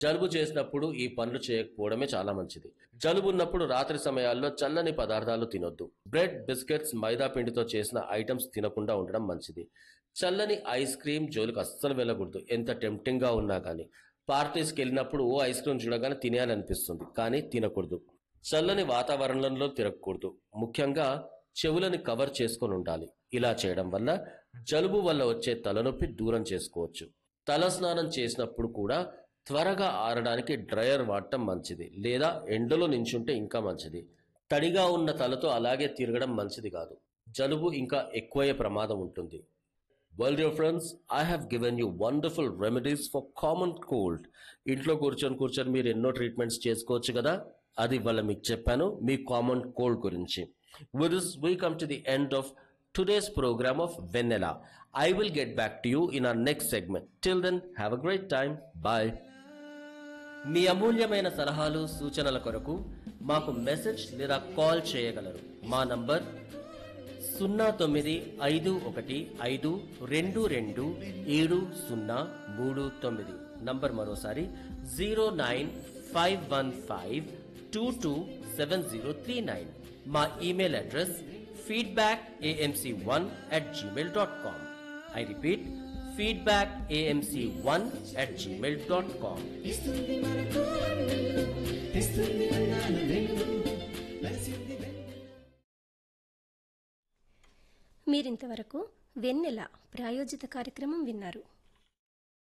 జలుబు చేసినప్పుడు ఈ పనులు చేయకపోవడమే చాలా మంచిది జలుబు ఉన్నప్పుడు రాత్రి సమయాల్లో చల్లని పదార్థాలు తినొద్దు బ్రెడ్ బిస్కెట్స్ మైదా పిండితో చేసిన ఐటమ్స్ తినకుండా ఉండడం మంచిది చల్లని ఐస్ క్రీమ్ జోలికి అస్సలు వెళ్ళకూడదు ఎంత టెంప్టింగ్ గా ఉన్నా కానీ పార్టీస్కి వెళ్ళినప్పుడు ఓ ఐస్ క్రీమ్ చూడగానే తినేయాలనిపిస్తుంది కానీ తినకూడదు చల్లని వాతావరణంలో తిరగకూడదు ముఖ్యంగా చెవులని కవర్ చేసుకొని ఉండాలి ఇలా చేయడం వల్ల జలుబు వల్ల వచ్చే తలనొప్పి దూరం చేసుకోవచ్చు తల స్నానం చేసినప్పుడు కూడా త్వరగా ఆరడానికి డ్రయర్ వాడటం మంచిది లేదా ఎండలో నించుంటే ఇంకా మంచిది తడిగా ఉన్న తలతో అలాగే తిరగడం మంచిది కాదు జలుబు ఇంకా ఎక్కువయ్యే ప్రమాదం ఉంటుంది well dear friends I have given you wonderful remedies for common cold ఇంట్లో కూర్చొని కూర్చొని మీరు ఎన్నో ట్రీట్మెంట్స్ చేసుకోవచ్చు కదా అది ఇవాళ మీకు చెప్పాను మీ కామన్ కోల్డ్ గురించి with this we come to the end of today's program of Vennela I will get back to you in our next segment till then have a great time bye మీ అమూల్యమైన సలహాలు సూచనల కొరకు మాకు మెసేజ్ లేదా call చేయగలరు మా నంబర్ సున్నా తొమ్మిది ఐదు ఒకటి ఐదు రెండు రెండు ఏడు సున్నా మూడు తొమ్మిది నంబర్ మరోసారి zero nine five one five two two seven zero three nine మా email address feedback AMC one at Gmail dot com I repeat feedback AMC one at Gmail dot com ఇస్తుంది మనకు వెన్నెల, ఇస్తుంది అన్నాల వెలుగు వెలసింది వెన్నెల. మీరింతవరకు వెన్నెల ప్రాయోజిత కార్యక్రమం విన్నారు